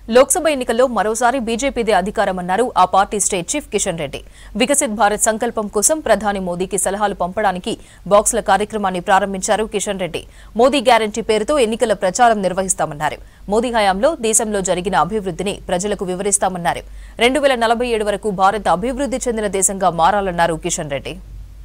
లోక్సభ ఎన్నికల్లో మరోసారి బీజేపీదే అధికారమన్నారు ఆ పార్టీ స్టేట్ చీఫ్ కిషన్ రెడ్డి వికసిత్ భారత్ సంకల్పం కోసం ప్రధాని మోదీకి సలహాలు పంపడానికి బాక్సుల కార్యక్రమాన్ని ప్రారంభించారు కిషన్ రెడ్డి మోదీ గ్యారంటీ పేరుతో ఎన్నికల ప్రచారం నిర్వహిస్తామన్నారు మోదీ హయాంలో దేశంలో జరిగిన అభివృద్ధిని ప్రజలకు వివరిస్తామన్నారు రెండు వేల నలభై ఏడు వరకు భారత్ అభివృద్ధి చెందిన దేశంగా మారాలన్నారు కిషన్ రెడ్డి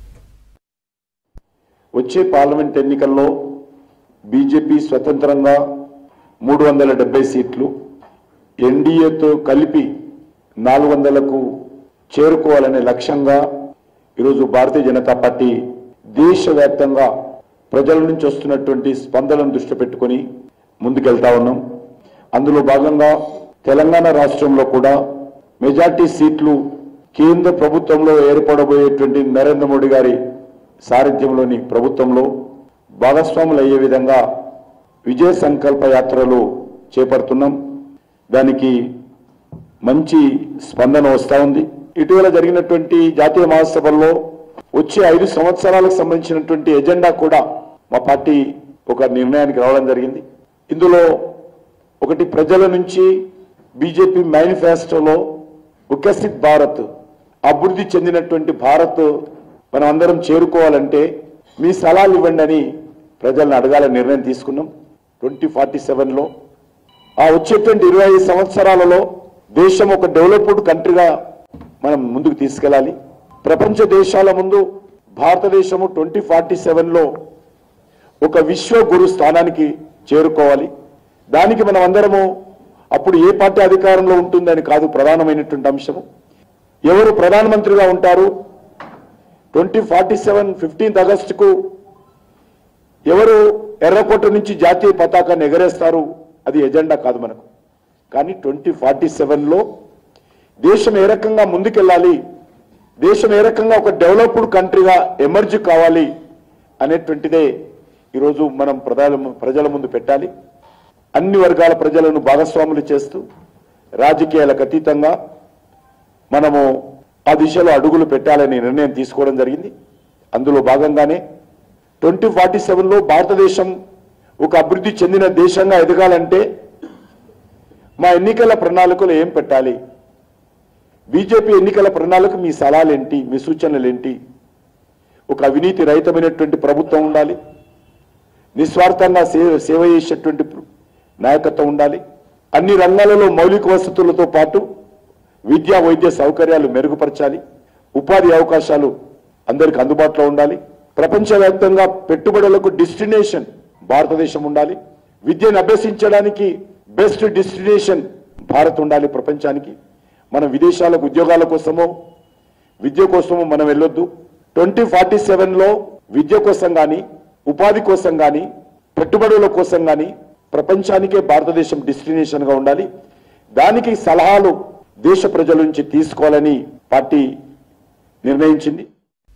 వచ్చే పార్లమెంట్ ఎన్నికల్లో బీజేపీ స్వతంత్రంగా మూడు వందల డెబ్బై సీట్లు ఎన్డీఏతో కలిపి నాలుగు వందలకు చేరుకోవాలనే లక్ష్యంగా ఈరోజు భారతీయ జనతా పార్టీ దేశవ్యాప్తంగా ప్రజల నుంచి వస్తున్నటువంటి స్పందనను దృష్టి పెట్టుకొని ముందుకెళ్తా ఉన్నాం అందులో భాగంగా తెలంగాణ రాష్ట్రంలో కూడా మెజార్టీ సీట్లు కేంద్ర ప్రభుత్వంలో ఏర్పడబోయేటువంటి నరేంద్ర మోడీ గారి సారథ్యంలోని ప్రభుత్వంలో భాగస్వాములు అయ్యే విధంగా విజయ సంకల్ప యాత్రలు చేపడుతున్నాం దానికి మంచి స్పందన వస్తూ ఉంది ఇటీవల జరిగినటువంటి జాతీయ మహాసభల్లో వచ్చే ఐదు సంవత్సరాలకు సంబంధించినటువంటి ఎజెండా కూడా మా పార్టీ ఒక నిర్ణయానికి రావడం జరిగింది ఇందులో ఒకటి ప్రజల నుంచి బీజేపీ మేనిఫెస్టోలో వికసిత్ భారత్ అభివృద్ధి చెందినటువంటి భారత్ మనం అందరం చేరుకోవాలంటే మీ సలహాలు ఇవ్వండి అని ప్రజలను అడగాలని నిర్ణయం తీసుకున్నాం ట్వంటీ ఫార్టీ సెవెన్లో ఆ వచ్చేటువంటి ఇరవై ఐదు సంవత్సరాలలో దేశం ఒక డెవలప్డ్ కంట్రీగా మనం ముందుకు తీసుకెళ్ళాలి ప్రపంచ దేశాల ముందు భారతదేశము ట్వంటీ ఫార్టీ సెవెన్లో ఒక విశ్వ గురు స్థానానికి చేరుకోవాలి దానికి మనం అందరము అప్పుడు ఏ పార్టీ అధికారంలో ఉంటుందని కాదు ప్రధానమైనటువంటి అంశము ఎవరు ప్రధానమంత్రిగా ఉంటారు ట్వంటీ ఫార్టీ సెవెన్ ఫిఫ్టీన్త్ ఆగస్టుకు ఎవరు ఎర్రకోట నుంచి జాతీయ పతాకాన్ని ఎగరేస్తారు అది ఎజెండా కాదు మనకు కానీ ట్వంటీ ఫార్టీ సెవెన్లో దేశం ఏ రకంగా ముందుకెళ్ళాలి దేశం ఏ రకంగా ఒక డెవలప్డ్ కంట్రీగా ఎమర్జ్ కావాలి అనేటువంటిదే ఈరోజు మనం ప్రధాన ప్రజల ముందు పెట్టాలి అన్ని వర్గాల ప్రజలను భాగస్వాములు చేస్తూ రాజకీయాలకు అతీతంగా మనము ఆ దిశలో అడుగులు పెట్టాలని నిర్ణయం తీసుకోవడం జరిగింది అందులో భాగంగానే ట్వంటీ ఫార్టీ సెవెన్లో భారతదేశం ఒక అభివృద్ధి చెందిన దేశంగా ఎదగాలంటే మా ఎన్నికల ప్రణాళికలు ఏం పెట్టాలి బీజేపీ ఎన్నికల ప్రణాళిక మీ సలహాలేంటి మీ సూచనలు ఏంటి ఒక అవినీతి రహితమైనటువంటి ప్రభుత్వం ఉండాలి నిస్వార్థంగా సేవ సేవ చేసేటువంటి నాయకత్వం ఉండాలి అన్ని రంగాలలో మౌలిక వసతులతో పాటు విద్యా వైద్య సౌకర్యాలు మెరుగుపరచాలి ఉపాధి అవకాశాలు అందరికి అందుబాటులో ఉండాలి ప్రపంచవ్యాప్తంగా పెట్టుబడులకు డెస్టినేషన్ భారతదేశం ఉండాలి విద్యను అభ్యసించడానికి బెస్ట్ డెస్టినేషన్ భారత్ ఉండాలి ప్రపంచానికి మనం విదేశాలకు ఉద్యోగాల కోసమో విద్య కోసమో మనం వెళ్ళొద్దు ట్వంటీ ఫార్టీ సెవెన్లో విద్య కోసం కానీ ఉపాధి కోసం కానీ పెట్టుబడుల కోసం కానీ ప్రపంచానికే భారతదేశం డెస్టినేషన్గా ఉండాలి దానికి సలహాలు దేశ ప్రజల నుంచి తీసుకోవాలని పార్టీ నిర్ణయించింది